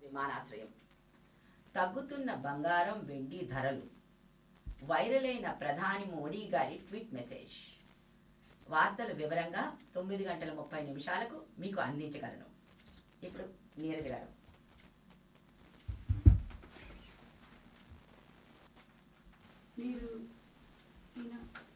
విమానాశ్రయం తగ్గుతున్న బంగారం వెండి ధరలు వైరల్ అయిన ప్రధాని మోడీ గారి ట్వీట్ మెసేజ్ వార్తలు వివరంగా తొమ్మిది గంటల ముప్పై నిమిషాలకు మీకు అందించగలను ఇప్పుడు నీరజ్ గారు మీరు ఈయన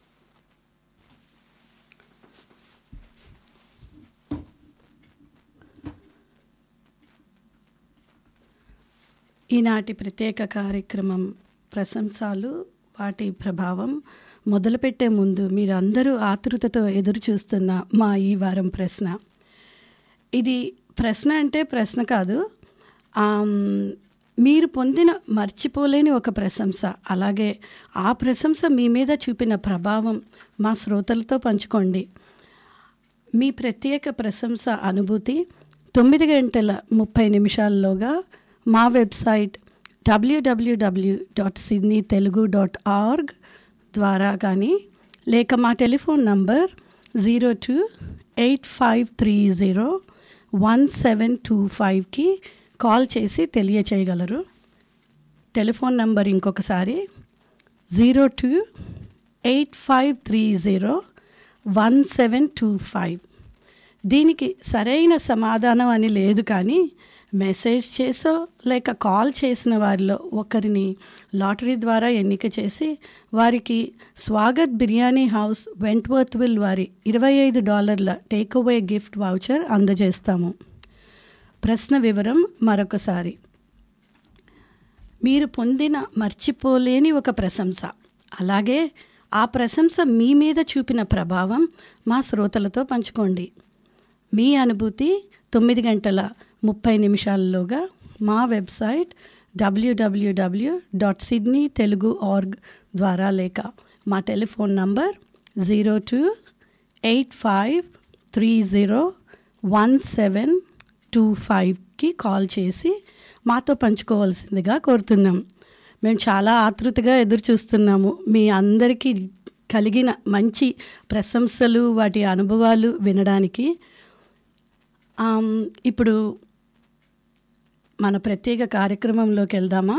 ఈనాటి ప్రత్యేక కార్యక్రమం ప్రశంసాలు వాటి ప్రభావం మొదలుపెట్టే ముందు మీరందరూ ఆతృతతో ఎదురు చూస్తున్న మా ఈ వారం ప్రశ్న ఇది ప్రశ్న అంటే ప్రశ్న కాదు ఆమ్, మీరు పొందిన మర్చిపోలేని ఒక ప్రశంస అలాగే ఆ ప్రశంస మీ మీద చూపిన ప్రభావం మా శ్రోతలతో పంచుకోండి మీ ప్రత్యేక ప్రశంస అనుభూతి తొమ్మిది గంటల ముప్పై నిమిషాల్లోగా మా website W W W dot Sydney Telugu dot org ద్వారా కానీ లేక మా telephone number zero two eight five three zero one seven two ఫైవ్కి కాల్ చేసి తెలియచేయగలరు టెలిఫోన్ నంబర్ ఇంకొకసారి zero two eight five three zero one seven two five దీనికి సరైన సమాధానం అని లేదు కానీ మెసేజ్ చేసో లేక కాల్ చేసిన వారిలో ఒకరిని లాటరీ ద్వారా ఎన్నిక చేసి వారికి స్వాగత్ బిర్యానీ హౌస్ వెంట్వర్త్విల్ వారి ఇరవై ఐదు డాలర్ల టేక్అవే గిఫ్ట్ వౌచర్ అందజేస్తాము ప్రశ్న వివరం మరొకసారి మీరు పొందిన మర్చిపోలేని ఒక ప్రశంస అలాగే ఆ ప్రశంస మీ మీద చూపిన ప్రభావం మా శ్రోతలతో పంచుకోండి మీ అనుభూతి తొమ్మిది గంటల ముప్పై నిమిషాల్లోగా మా website W W W dot Sydney Telugu org ద్వారా లేక మా telephone number zero two eight five three zero one seven two ఫైవ్కి కాల్ చేసి మాతో పంచుకోవాల్సిందిగా కోరుతున్నాం మేము చాలా ఆతృతగా ఎదురు చూస్తున్నాము మీ అందరికీ కలిగిన మంచి ప్రశంసలు వాటి అనుభవాలు వినడానికి ఆమ్, ఇప్పుడు మన ప్రత్యేక కార్యక్రమంలోకి వెళ్దామా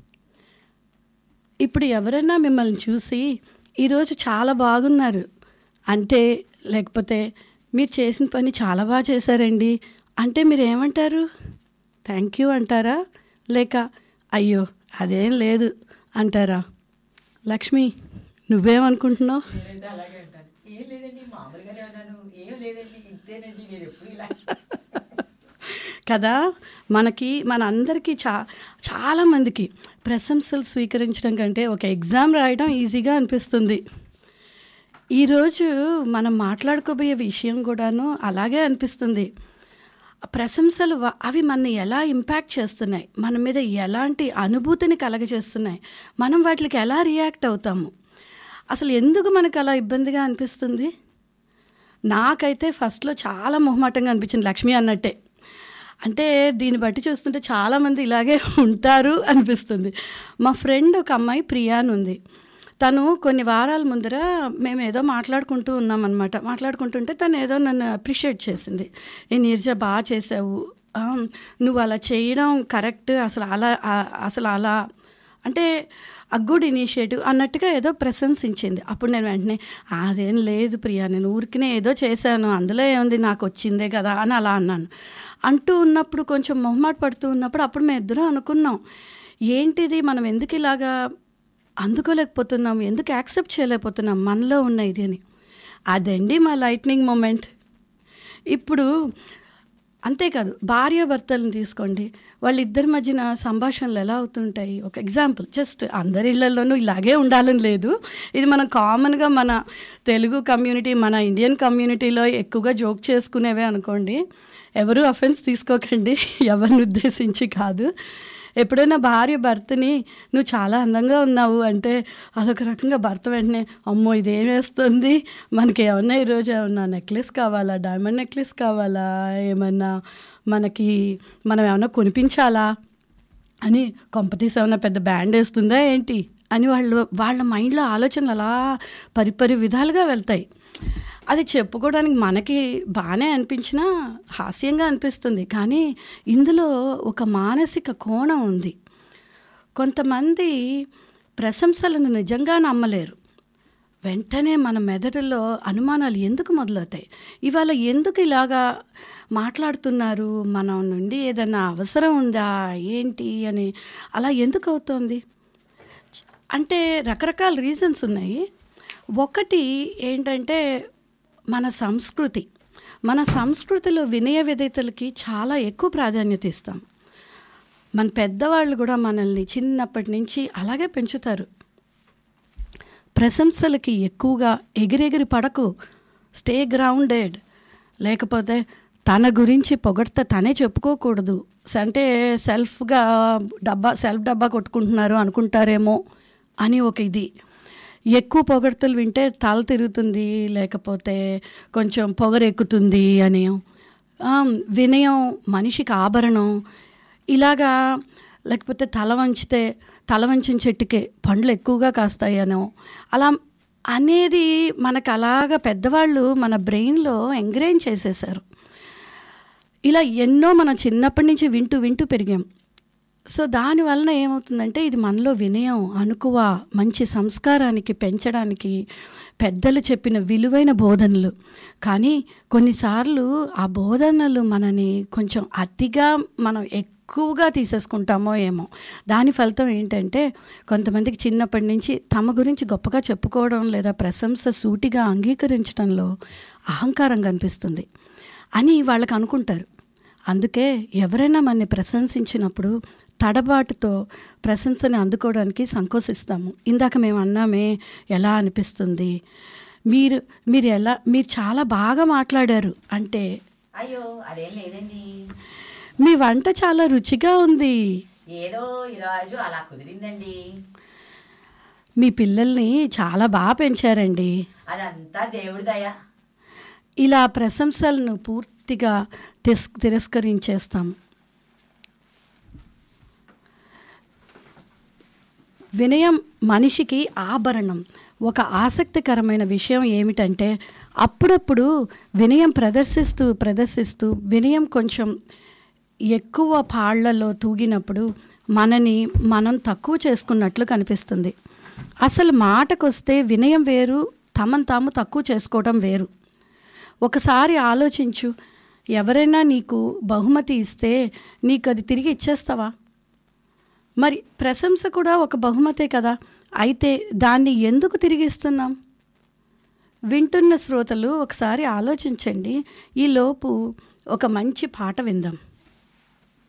ఇప్పుడు ఎవరైనా మిమ్మల్ని చూసి ఈరోజు చాలా బాగున్నారు అంటే లేకపోతే మీరు చేసిన పని చాలా బాగా చేశారండి అంటే మీరు ఏమంటారు థ్యాంక్ యూ అంటారా లేక అయ్యో అదేం లేదు అంటారా లక్ష్మి నువ్వేమనుకుంటున్నావు నేనైతే అలాగే అంటాను ఏం లేదండి మామూలుగానే ఉన్నాను ఏం లేదండి ఇంతేనండి నేను ఎప్పుడు ఇలా కదా మనకి మన అందరికీ చా చాలామందికి ప్రశంసలు స్వీకరించడం కంటే ఒక ఎగ్జామ్ రాయడం ఈజీగా అనిపిస్తుంది ఈరోజు మనం మాట్లాడుకోబోయే విషయం కూడాను అలాగే అనిపిస్తుంది ప్రశంసలు వ- అవి మనని ఎలా ఇంపాక్ట్ చేస్తున్నాయి మన మీద ఎలాంటి అనుభూతిని కలగజేస్తున్నాయి మనం వాటికి ఎలా రియాక్ట్ అవుతాము అసలు ఎందుకు మనకు అలా ఇబ్బందిగా అనిపిస్తుంది నాకైతే ఫస్ట్లో చాలా మొహమాటంగా అనిపించింది లక్ష్మి అన్నట్టే అంటే దీన్ని బట్టి చూస్తుంటే చాలామంది ఇలాగే ఉంటారు అనిపిస్తుంది మా ఫ్రెండ్ ఒక అమ్మాయి ప్రియా అని ఉంది తను కొన్ని వారాల ముందర మేము ఏదో మాట్లాడుకుంటూ ఉన్నామన్నమాట మాట్లాడుకుంటుంటే తను ఏదో నన్ను అప్రిషియేట్ చేసింది ఏ నీరజ బాగా చేసావు ఆ, నువ్వు అలా చేయడం కరెక్ట్ అసలు అలా ఆ- అసలు అలా అంటే అ గుడ్ ఇనిషియేటివ్ అన్నట్టుగా ఏదో ప్రశంసించింది అప్పుడు నేను వెంటనే అదేం లేదు ప్రియా నేను ఊరికినే ఏదో చేశాను అందులో ఏముంది నాకు వచ్చిందే కదా అని అలా అన్నాను అంటూ ఉన్నప్పుడు కొంచెం మొహమాట పడుతూ ఉన్నప్పుడు అప్పుడు మేము ఇద్దరం అనుకున్నాం ఏంటిది మనం ఎందుకు ఇలాగా అందుకోలేకపోతున్నాం ఎందుకు యాక్సెప్ట్ చేయలేకపోతున్నాం మనలో ఉన్న ఇది అని అదండి మా లైట్నింగ్ మూమెంట్ ఇప్పుడు అంతేకాదు భార్యాభర్తలను తీసుకోండి వాళ్ళిద్దరి మధ్యన సంభాషణలు ఎలా అవుతుంటాయి ఒక ఎగ్జాంపుల్ జస్ట్ అందరి ఇళ్లలోనూ ఇలాగే ఉండాలని లేదు ఇది మనం కామన్గా మన తెలుగు కమ్యూనిటీ మన ఇండియన్ కమ్యూనిటీలో ఎక్కువగా జోక్ చేసుకునేవే అనుకోండి ఎవరు అఫెన్స్ తీసుకోకండి ఎవరిని ఉద్దేశించి కాదు ఎప్పుడైనా భార్య భర్తని నువ్వు చాలా అందంగా ఉన్నావు అంటే అదొక రకంగా భర్త వెంటనే అమ్మో ఇదేం వేస్తుంది మనకి ఏమన్నా ఈరోజు ఏమన్నా నెక్లెస్ కావాలా డైమండ్ నెక్లెస్ కావాలా ఏమన్నా మనకి మనం ఏమన్నా కొనిపించాలా అని కొంపతీసి ఏమన్నా పెద్ద బ్యాండ్ వేస్తుందా ఏంటి అని వాళ్ళు వాళ్ళ మైండ్లో ఆలోచనలు అలా పరిపరి విధాలుగా వెళ్తాయి అది చెప్పుకోవడానికి మనకి బాగానే అనిపించినా హాస్యంగా అనిపిస్తుంది కానీ ఇందులో ఒక మానసిక కోణం ఉంది కొంతమంది ప్రశంసలను నిజంగా నమ్మలేరు వెంటనే మన మెదడులో అనుమానాలు ఎందుకు మొదలవుతాయి ఇవాళ ఎందుకు ఇలాగా మాట్లాడుతున్నారు మనం నుండి ఏదైనా అవసరం ఉందా ఏంటి అని అలా ఎందుకు అవుతోంది అంటే రకరకాల రీజన్స్ ఉన్నాయి ఒకటి ఏంటంటే మన సంస్కృతి మన సంస్కృతిలో వినయ విధేతలకి చాలా ఎక్కువ ప్రాధాన్యత ఇస్తాం మన పెద్దవాళ్ళు కూడా మనల్ని చిన్నప్పటి నుంచి అలాగే పెంచుతారు ప్రశంసలకి ఎక్కువగా ఎగిరెగిరి పడకు స్టే గ్రౌండెడ్ లేకపోతే తన గురించి పొగడ్త తనే చెప్పుకోకూడదు అంటే సెల్ఫ్గా డబ్బా సెల్ఫ్ డబ్బా కొట్టుకుంటున్నారు అనుకుంటారేమో అని ఒక ఇది ఎక్కువ పొగడ్తలు వింటే తల తిరుగుతుంది లేకపోతే కొంచెం పొగరెక్కుతుంది అని ఆ, వినయం మనిషికి ఆభరణం ఇలాగా లేకపోతే తల వంచితే తల వంచిన చెట్టుకే పండ్లు ఎక్కువగా కాస్తాయనో అలా అనేది మనకు అలాగా పెద్దవాళ్ళు మన బ్రెయిన్లో ఎంగ్రేజ్ చేసేసారు ఇలా ఎన్నో మనం చిన్నప్పటి నుంచి వింటూ వింటూ పెరిగాం సో దానివలన ఏమవుతుందంటే ఇది మనలో వినయం అనుకువ మంచి సంస్కారానికి పెంచడానికి పెద్దలు చెప్పిన విలువైన బోధనలు కానీ కొన్నిసార్లు ఆ బోధనలు మనని కొంచెం అతిగా మనం ఎక్కువగా తీసేసుకుంటామో ఏమో దాని ఫలితం ఏంటంటే కొంతమందికి చిన్నప్పటి నుంచి తమ గురించి గొప్పగా చెప్పుకోవడం లేదా ప్రశంస సూటిగా అంగీకరించడంలో అహంకారం కనిపిస్తుంది అని వాళ్ళకి అనుకుంటారు అందుకే ఎవరైనా మనని ప్రశంసించినప్పుడు తడబాటుతో ప్రశంసని అందుకోవడానికి సంకోచిస్తాము ఇందాక మేము అన్నామే ఎలా అనిపిస్తుంది మీరు మీరు ఎలా మీరు చాలా బాగా మాట్లాడారు అంటే అయ్యో అదేం లేదండి మీ వంట చాలా రుచిగా ఉంది ఏదో ఈరోజు అలా కుదిరిందండి మీ పిల్లల్ని చాలా బాగా పెంచారండి అదంతా దేవుడి దయ ఇలా ప్రశంసలను పూర్తిగా తిస్ తిరస్కరించేస్తాం వినయం మనిషికి ఆభరణం ఒక ఆసక్తికరమైన విషయం ఏమిటంటే అప్పుడప్పుడు వినయం ప్రదర్శిస్తూ ప్రదర్శిస్తూ వినయం కొంచెం ఎక్కువ పాళ్లలో తూగినప్పుడు మనని మనం తక్కువ చేసుకున్నట్లు కనిపిస్తుంది అసలు మాటకొస్తే వినయం వేరు తమను తాము తక్కువ చేసుకోవడం వేరు ఒకసారి ఆలోచించు ఎవరైనా నీకు బహుమతి ఇస్తే నీకు అది తిరిగి ఇచ్చేస్తావా మరి ప్రశంస కూడా ఒక బహుమతే కదా అయితే దాన్ని ఎందుకు తిరిగిస్తున్నాం వింటున్న శ్రోతలు ఒకసారి ఆలోచించండి ఈ లోపు ఒక మంచి పాట విందాం